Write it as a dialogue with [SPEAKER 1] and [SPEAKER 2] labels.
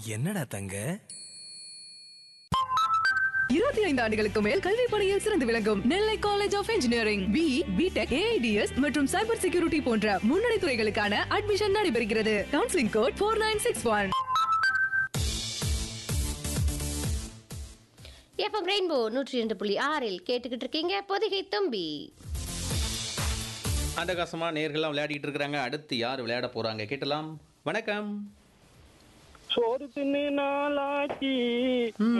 [SPEAKER 1] என்னடா தங்க
[SPEAKER 2] இருபத்தி ஐந்து ஆண்டுகளுக்கு மேல் கல்வி பணியில் சிறந்து விளங்கும் Nellai college of engineering B BTech AIDS மற்றும் சைபர் செக்யூரிட்டி போன்ற முன்னணி துறைகளுக்கான அட்மிஷன் நடைபெறுகிறது counselling code four nine six one
[SPEAKER 3] FM rainbow நூற்றி ரெண்டு புள்ளி ஆறில் கேட்டுக்கிட்டு இருக்கீங்க பொதிகை தம்பி
[SPEAKER 4] அட்டகாசமாக நேர்கள்லாம் விளையாடிட்டு இருக்கிறாங்க அடுத்து யார் விளையாட போறாங்க கேட்டலாம் வணக்கம்
[SPEAKER 5] சோறு தின்னு நாளாச்சி